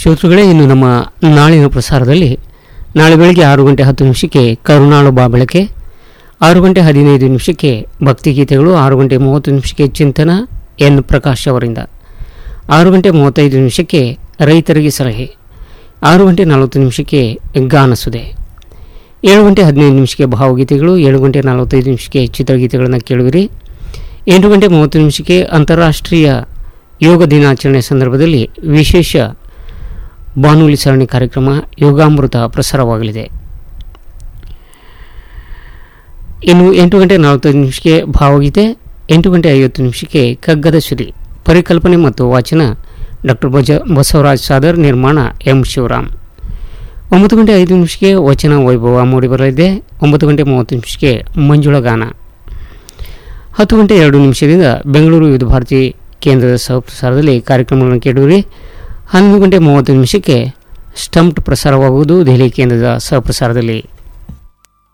ಶ್ರೋತೃಗಳೇ ಇನ್ನು ನಮ್ಮ ನಾಳಿನ ಪ್ರಸಾರದಲ್ಲಿ ನಾಳೆ ಬೆಳಗ್ಗೆ ಆರು ಗಂಟೆ ಹತ್ತು ನಿಮಿಷಕ್ಕೆ ಕರುಣಾಳು ಬಾ ಬೆಳಕೆ ಆರು ಗಂಟೆ ಹದಿನೈದು ನಿಮಿಷಕ್ಕೆ ಭಕ್ತಿಗೀತೆಗಳು ಆರು ಗಂಟೆ ಮೂವತ್ತು ನಿಮಿಷಕ್ಕೆ ಚಿಂತನ ಎನ್ ಪ್ರಕಾಶ್ ಅವರಿಂದ ಆರು ಗಂಟೆ ಮೂವತ್ತೈದು ನಿಮಿಷಕ್ಕೆ ರೈತರಿಗೆ ಸಲಹೆ ಆರು ಗಂಟೆ ನಲವತ್ತು ನಿಮಿಷಕ್ಕೆ ಗಾನಸುದೆ ಏಳು ಗಂಟೆ ಹದಿನೈದು ನಿಮಿಷಕ್ಕೆ ಭಾವಗೀತೆಗಳು ಏಳು ಗಂಟೆ ನಲವತ್ತೈದು ನಿಮಿಷಕ್ಕೆ ಚಿತ್ರಗೀತೆಗಳನ್ನು ಕೇಳುವಿರಿ ಎಂಟು ಗಂಟೆ ಮೂವತ್ತು ನಿಮಿಷಕ್ಕೆ ಅಂತಾರಾಷ್ಟ್ರೀಯ ಯೋಗ ದಿನಾಚರಣೆ ಸಂದರ್ಭದಲ್ಲಿ ವಿಶೇಷ ಬಾನುಲಿ ಸರಣಿ ಕಾರ್ಯಕ್ರಮ ಯೋಗಾಮೃತ ಪ್ರಸಾರವಾಗಲಿದೆ ಇನ್ನು ಎಂಟು ಗಂಟೆ ನಲವತ್ತೈದು ನಿಮಿಷಕ್ಕೆ ಭಾವಗೀತೆ ಎಂಟು ಗಂಟೆ ಐವತ್ತು ನಿಮಿಷಕ್ಕೆ ಕಗ್ಗದ ಸುರಿ ಪರಿಕಲ್ಪನೆ ಮತ್ತು ವಾಚನ ಡಾಕ್ಟರ್ ಬಜ ಬಸವರಾಜ್ ಸಾದರ್ ನಿರ್ಮಾಣ ಎಂ ಶಿವರಾಮ್ ಒಂಬತ್ತು ಗಂಟೆ ಐದು ನಿಮಿಷಕ್ಕೆ ವಚನ ವೈಭವ ಮೂಡಿಬರಲಿದೆ ಒಂಬತ್ತು ಗಂಟೆ ಮೂವತ್ತು ನಿಮಿಷಕ್ಕೆ ಮಂಜುಳ ಗಾನ ಹತ್ತು ಗಂಟೆ ಎರಡು ನಿಮಿಷದಿಂದ ಬೆಂಗಳೂರು ವಿವಿಧ ಭಾರತಿ ಕೇಂದ್ರದ ಸಹಪ್ರಸಾರದಲ್ಲಿ ಕಾರ್ಯಕ್ರಮಗಳನ್ನು ಕೇಳುವಿರಿ ಹನ್ನೊಂದು ಗಂಟೆ ಮೂವತ್ತು ನಿಮಿಷಕ್ಕೆ ಸ್ಟಂಪ್ಡ್ ಪ್ರಸಾರವಾಗುವುದು ದೆಹಲಿ ಕೇಂದ್ರದ ಸಹಪ್ರಸಾರದಲ್ಲಿ